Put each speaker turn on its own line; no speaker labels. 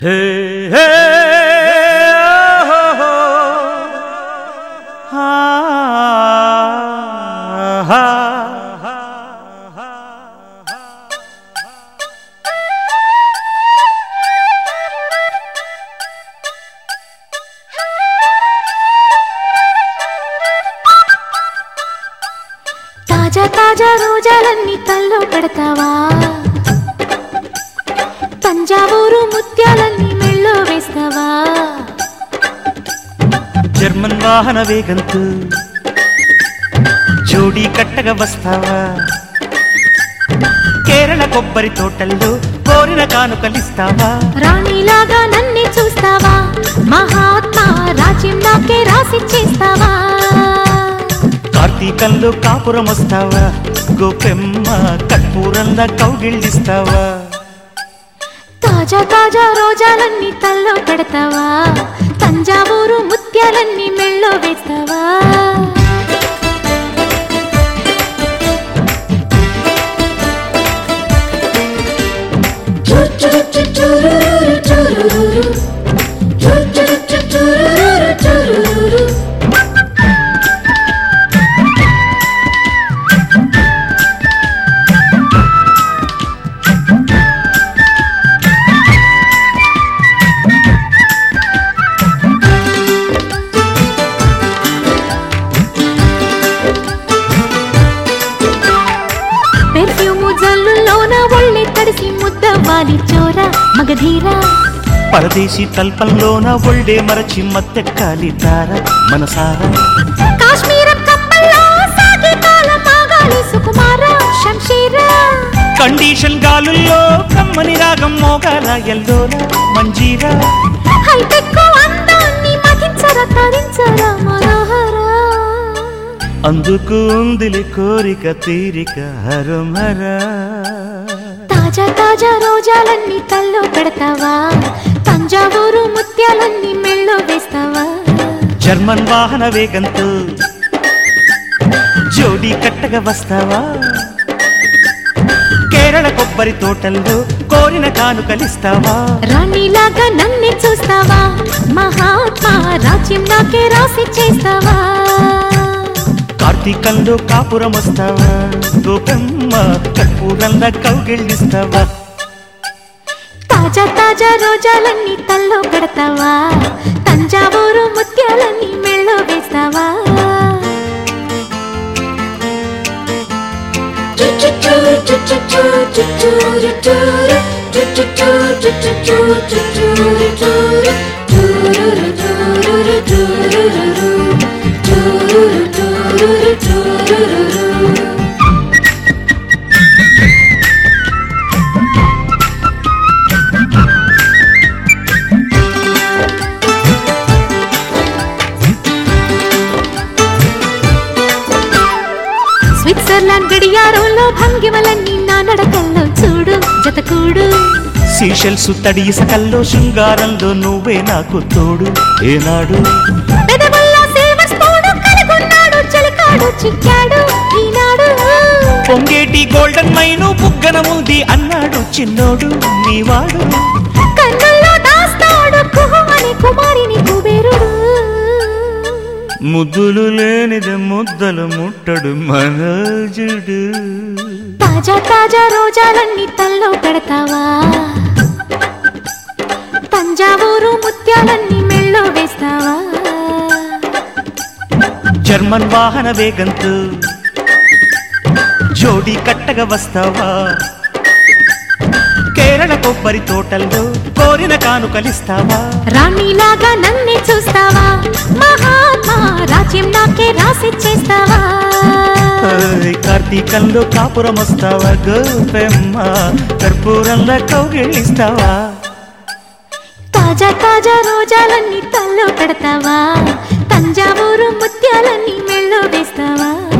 హే హే హో హో. హా, హా, హా, హా.
తాజా తాజా రోజాలన్నీ తల్లో పెడతావా తంజావూరు ముత్యాలన్నీ మెళ్ళో వేస్తావా
జర్మన్ వాహన వేగంతో జోడీ కట్టగా వస్తావా కేరళ కొబ్బరి తోటల్లో కోరిన కానుకలిస్తావా
రాణిలాగా నన్నే చూస్తావా మహాత్మా రాజ్యం నాకే రాసిచ్చేస్తావా
కార్తీకంలో కాపురం వస్తావా గోపెమ్మ కర్పూరంలా కౌగిళ్ళిస్తావా
తాజా తాజా రోజాలన్నీ తల్లో పెడతావా తంజావూరు ముత్యాలన్నీ మెళ్ళో వేస్తావా పెర్ఫ్యూము జల్లుల్లోన ఒళ్ళే తడిసి ముద్దవ్వాలి చోరా మగధీరా
పరదేశీ తల్పంలోన ఒళ్ళే మరచి మత్తెక్కాలి తార మనసారా
కాశ్మీరం కప్పల్లో సాగే కాలం ఆగాలి సుకుమార శంషీరా
కండిషన్ గాలుల్లో కమ్మని రాగం మోగాల ఎల్లోల మంజీరా
హైటెక్ అందాన్ని మతించరా తరించరా మనోహరా
అందుకు ఉందిలి కోరిక తీరిక హరమరా
తాజా తాజా రోజాలన్నీ తల్లో పెడతావా తంజావూరు ముత్యాలన్నీ మెళ్ళో వేస్తావా
జర్మన్ వాహన వేగంతో జోడీ కట్టగా వస్తావా కేరళ కొబ్బరి తోటల్లో కోరిన కానుకలిస్తావా
రాణిలాగా నన్నే చూస్తావా మహాత్మా రాజ్యం నాకే రాసి చేస్తావా
కార్తీకంలో కాపురం వస్తావా గోపమ్మ కర్పూరంలా కౌగిళ్ళిస్తావా
తాజా తాజా రోజాలన్నీ తల్లో పెడతావా తంజావూరు ముత్యాలన్నీ మెళ్ళో వేస్తావా స్విట్జర్లాండ్ గడియారంలో భంగిమలన్నీ నా నడకల్లో చూడు జతకూడు
సీషెల్స్ తడి ఇసకల్లో శృంగారంలో నువ్వే నాకు తోడు ఏనాడు
పెదవుల్లో సేవస్తోడు కనుగొన్నాడు చెలికాడు చిక్కాడు ఈనాడు
పొంగేటి గోల్డెన్ మైను బుగ్గన ఉంది అన్నాడు చిన్నోడు నీవాడు
కన్నుల్లో దాస్తాడు కుహమని కుమారిని కుబేరుడు
ముద్దులు లేనిది ముద్దలు ముట్టడు మనోజుడు
తాజా తాజా రోజాలన్నీ తల్లో పెడతావా తంజావూరు ముత్యాలన్నీ మెళ్ళో వేస్తావా
జర్మన్ వాహన వేగంతో జోడీ కట్టగా వస్తావా కేరళ కొబ్బరి తోటల్లో కోరిన కానుకలిస్తావా
రాణిలాగా నన్నే చూస్తావా మహాత్మా రాజ్యం నాకే రాసిచ్చేస్తావా
ఓయ్ కార్తీకంలో కాపురం వస్తావా గోపెమ్మ కర్పూరంలో కౌగిళ్ళిస్తావా
తాజా తాజా రోజాలన్నీ తల్లో పెడతావా తంజావూరు ముత్యాలన్నీ మెళ్ళో వేస్తావా